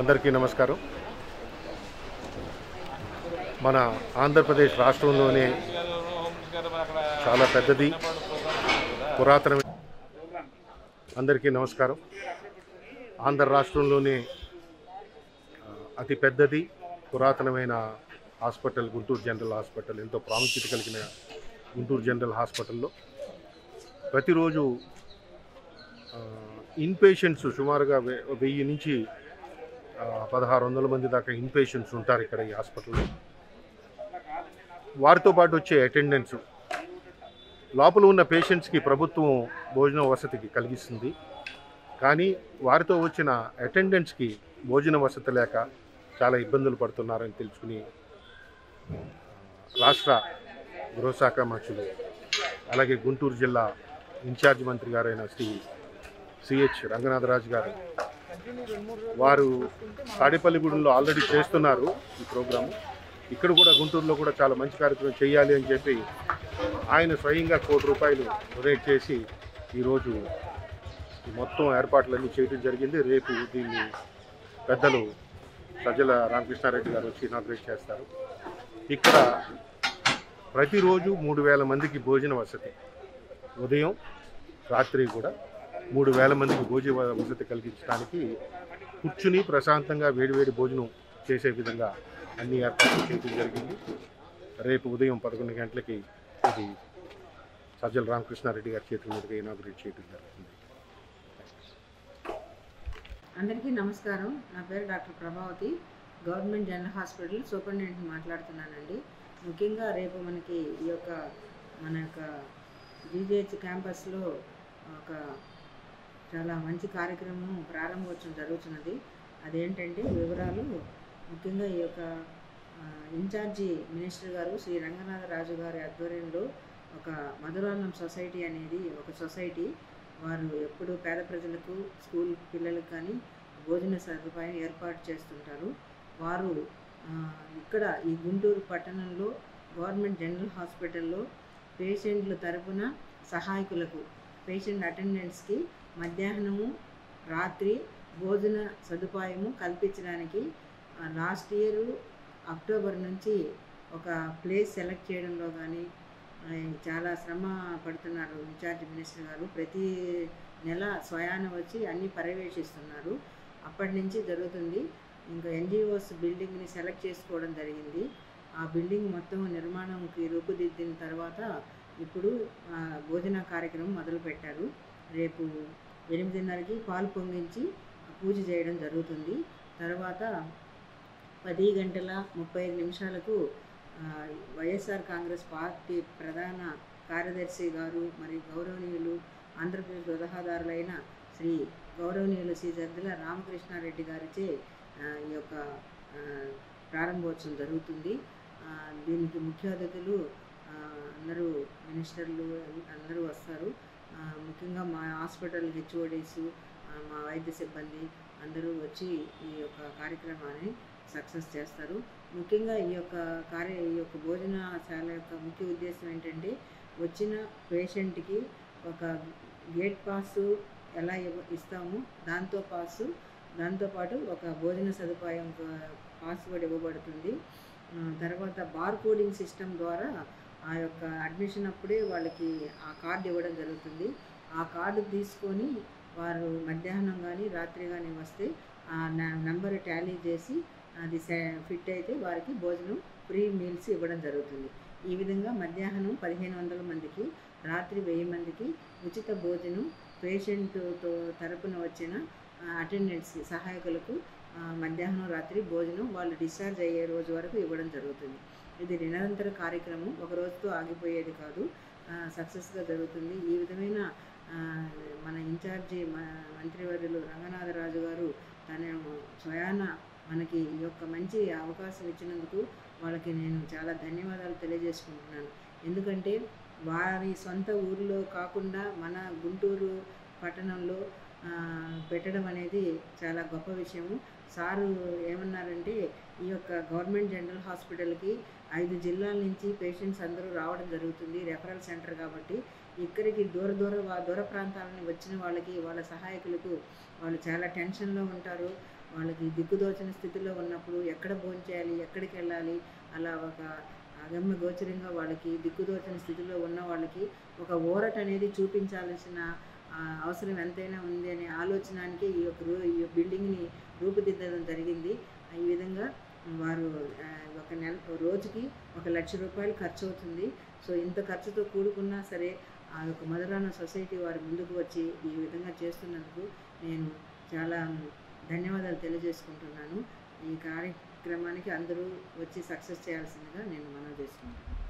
అందరికీ నమస్కారం మన ఆంధ్రప్రదేశ్ రాష్ట్రంలోనే చాలా పెద్దది పురాతన అందరికీ నమస్కారం ఆంధ్ర రాష్ట్రంలోనే ఆ, అతి పెద్దది పురాతనమైన హాస్పిటల్ గుంటూరు జనరల్ హాస్పిటల్ ఎంతో ప్రాముఖ్యత కలిగిన గుంటూరు జనరల్ హాస్పిటల్లో ప్రతిరోజు ఇన్ పేషెంట్స్ సుమారుగా వె- వెయ్యి నుంచి ఆ, పదహారు వందల మంది దాకా ఇన్ పేషెంట్స్ ఉంటారు ఇక్కడ ఈ హాస్పిటల్లో వారితో పాటు వచ్చే అటెండెన్స్ లోపల ఉన్న పేషెంట్స్కి ప్రభుత్వం భోజన వసతికి కలిగిస్తుంది కానీ వారితో వచ్చిన అటెండెంట్స్కి భోజన వసతి లేక చాలా ఇబ్బందులు పడుతున్నారని తెలుసుకుని ఆ, రాష్ట్ర గృహశాఖ మంత్రులు అలాగే గుంటూరు జిల్లా ఇన్ఛార్జ్ మంత్రి గారైన శ్రీ సిహెచ్ రంగనాథరాజు గారు వారు తాడేపల్లిగూడెంలో ఆల్రెడీ చేస్తున్నారు ఈ ప్రోగ్రాము ఇక్కడ కూడా గుంటూరులో కూడా చాలా మంచి కార్యక్రమం చేయాలి అని చెప్పి ఆయన స్వయంగా కోటి రూపాయలు డొనేట్ చేసి ఈరోజు ఈ మొత్తం ఏర్పాట్లన్నీ చేయడం జరిగింది రేపు దీన్ని పెద్దలు సజ్జల రామకృష్ణారెడ్డి గారు వచ్చి ఇనాగ్రేట్ చేస్తారు ఇక్కడ ప్రతిరోజు మూడు వేల మందికి భోజన వసతి ఉదయం రాత్రి కూడా మూడు వేల మందికి భోజన వసతి కలిగించడానికి కూర్చుని ప్రశాంతంగా వేడివేడి భోజనం చేసే విధంగా అన్ని ఏర్పాట్లు చేయడం జరిగింది రేపు ఉదయం పదకొండు గంటలకి ఇది సజ్జల రామకృష్ణారెడ్డి గారి చేతుల మీదుగా ఇనాగ్రేట్ చేయడం జరుగుతుంది అందరికీ నమస్కారం నా పేరు doctor Prabhavathi government general hospital superintendent మాట్లాడుతున్నానండి ముఖ్యంగా రేపు మనకి ఈ యొక్క మన యొక్క జీజేహెచ్ క్యాంపస్లో ఒక చాలా మంచి కార్యక్రమం ప్రారంభోత్సవం జరుగుతున్నది అదేంటంటే వివరాలు ముఖ్యంగా ఈ యొక్క ఆ, ఇన్ఛార్జి మినిస్టర్ గారు శ్రీ రంగనాథరాజు గారి ఆధ్వర్యంలో ఒక మధురాలం సొసైటీ అనేది ఒక సొసైటీ వారు ఎప్పుడు పేద ప్రజలకు స్కూల్ పిల్లలకు కానీ భోజన సదుపాయం ఏర్పాటు చేస్తుంటారు వారు ఆ, ఇక్కడ ఈ గుంటూరు పట్టణంలో గవర్నమెంట్ జనరల్ హాస్పిటల్లో పేషెంట్ల తరపున సహాయకులకు పేషెంట్ అటెండెంట్స్కి మధ్యాహ్నము రాత్రి భోజన సదుపాయము కల్పించడానికి లాస్ట్ ఇయర్ అక్టోబర్ నుంచి ఒక ప్లేస్ సెలెక్ట్ చేయడంలో కానీ ఆ, చాలా శ్రమ పడుతున్నారు ఇన్ఛార్జ్ మినిస్టర్ గారు ప్రతి నెల స్వయాన వచ్చి అన్ని పర్యవేక్షిస్తున్నారు అప్పటి నుంచి జరుగుతుంది ఇంకా ఎన్జిఓస్ బిల్డింగ్ని సెలెక్ట్ చేసుకోవడం జరిగింది ఆ బిల్డింగ్ మొత్తం నిర్మాణంకి రూపుదిద్దిన తర్వాత ఇప్పుడు ఆ, భోజన కార్యక్రమం మొదలుపెట్టారు రేపు ఎనిమిదిన్నరకి పాలు పొంగించి పూజ చేయడం జరుగుతుంది తర్వాత పది గంటల ముప్పై ఐదు నిమిషాలకు ఆ, వైఎస్ఆర్ కాంగ్రెస్ పార్టీ ప్రధాన కార్యదర్శి గారు మరియు గౌరవనీయులు ఆంధ్రప్రదేశ్ దొరహాదారులైన శ్రీ గౌరవనీయులు శ్రీ జద్దుల రామకృష్ణారెడ్డి గారిచే ఆ, ఈ యొక్క ఆ, ప్రారంభోత్సవం జరుగుతుంది ఆ, దీనికి ముఖ్య అతిథులు ఆ, అందరూ మినిస్టర్లు అందరూ వస్తారు ఆ, ముఖ్యంగా మా హాస్పిటల్ హెచ్ఓడీస్ మా వైద్య సిబ్బంది అందరూ వచ్చి ఈ యొక్క కార్యక్రమాన్ని సక్సెస్ చేస్తారు ముఖ్యంగా ఈ యొక్క కార్య ఈ యొక్క భోజనశాల యొక్క ముఖ్య ఉద్దేశం ఏంటంటే వచ్చిన పేషెంట్కి ఒక గేట్ పాస్ ఎలా ఇవ్వ ఇస్తామో దాంతో పాసు దాంతోపాటు ఒక భోజన సదుపాయం పాస్ కూడా ఇవ్వబడుతుంది ఆ, తర్వాత బార్ కోడింగ్ సిస్టమ్ ద్వారా ఆ యొక్క అడ్మిషన్ అప్పుడే వాళ్ళకి ఆ కార్డు ఇవ్వడం జరుగుతుంది ఆ కార్డు తీసుకొని వారు మధ్యాహ్నం కానీ రాత్రి కానీ వస్తే ఆ నెంబర్ టాలీ చేసి అది ఫిట్ అయితే వారికి భోజనం ఫ్రీ మీల్స్ ఇవ్వడం జరుగుతుంది ఈ విధంగా మధ్యాహ్నం పదిహేను వందల మందికి రాత్రి వెయ్యి మందికి ఉచిత భోజనం పేషెంట్తో తరపున వచ్చిన అటెండెంట్స్ సహాయకులకు ఆ, మధ్యాహ్నం రాత్రి భోజనం వాళ్ళు డిశ్చార్జ్ అయ్యే రోజు వరకు ఇవ్వడం జరుగుతుంది ఇది నిరంతర కార్యక్రమం ఒక రోజుతో ఆగిపోయేది కాదు సక్సెస్గా జరుగుతుంది ఈ విధమైన ఆ, మన ఇన్ఛార్జి మ- మంత్రివర్యులు రంగనాథరాజు గారు తన స్వయాన మనకి ఈ యొక్క మంచి అవకాశం ఇచ్చినందుకు వాళ్ళకి నేను చాలా ధన్యవాదాలు తెలియజేసుకుంటున్నాను ఎందుకంటే వారి సొంత ఊరిలో కాకుండా మన గుంటూరు పట్టణంలో ఆ, పెట్టడం అనేది చాలా గొప్ప విషయము సారు ఏమన్నారంటే ఈ యొక్క గవర్నమెంట్ జనరల్ హాస్పిటల్కి ఐదు జిల్లాల నుంచి పేషెంట్స్ అందరూ రావడం జరుగుతుంది రెఫరల్ సెంటర్ కాబట్టి ఇక్కడికి దూర దూర వా- దూర ప్రాంతాల నుంచి వచ్చిన వాళ్ళకి వాళ్ళ సహాయకులకు వాళ్ళు చాలా టెన్షన్లో ఉంటారు వాళ్ళకి దిక్కుదోచిన స్థితిలో ఉన్నప్పుడు ఎక్కడ భోజనం చేయాలి ఎక్కడికి వెళ్ళాలి అలా ఒక అగమ్య గోచరంగా వాళ్ళకి దిక్కుదోచిన స్థితిలో ఉన్న వాళ్ళకి ఒక ఊరట అనేది చూపించాల్సిన ఆ, అవసరం ఎంతైనా ఉంది అనే ఆలోచనానికి ఈ యొక్క రూ ఈ బిల్డింగ్ని రూపుదిద్దడం జరిగింది ఈ విధంగా వారు ఆ, ఒక నెల రోజుకి ఒక లక్ష రూపాయలు ఖర్చు అవుతుంది సో ఇంత ఖర్చుతో కూడుకున్నా సరే ఆ యొక్క మధురాన సొసైటీ వారు ముందుకు వచ్చి ఈ విధంగా చేస్తున్నందుకు నేను చాలా ధన్యవాదాలు తెలియజేసుకుంటున్నాను ఈ కార్యక్రమానికి అందరూ వచ్చి సక్సెస్ చేయాల్సిందిగా నేను మనవి చేసుకుంటున్నాను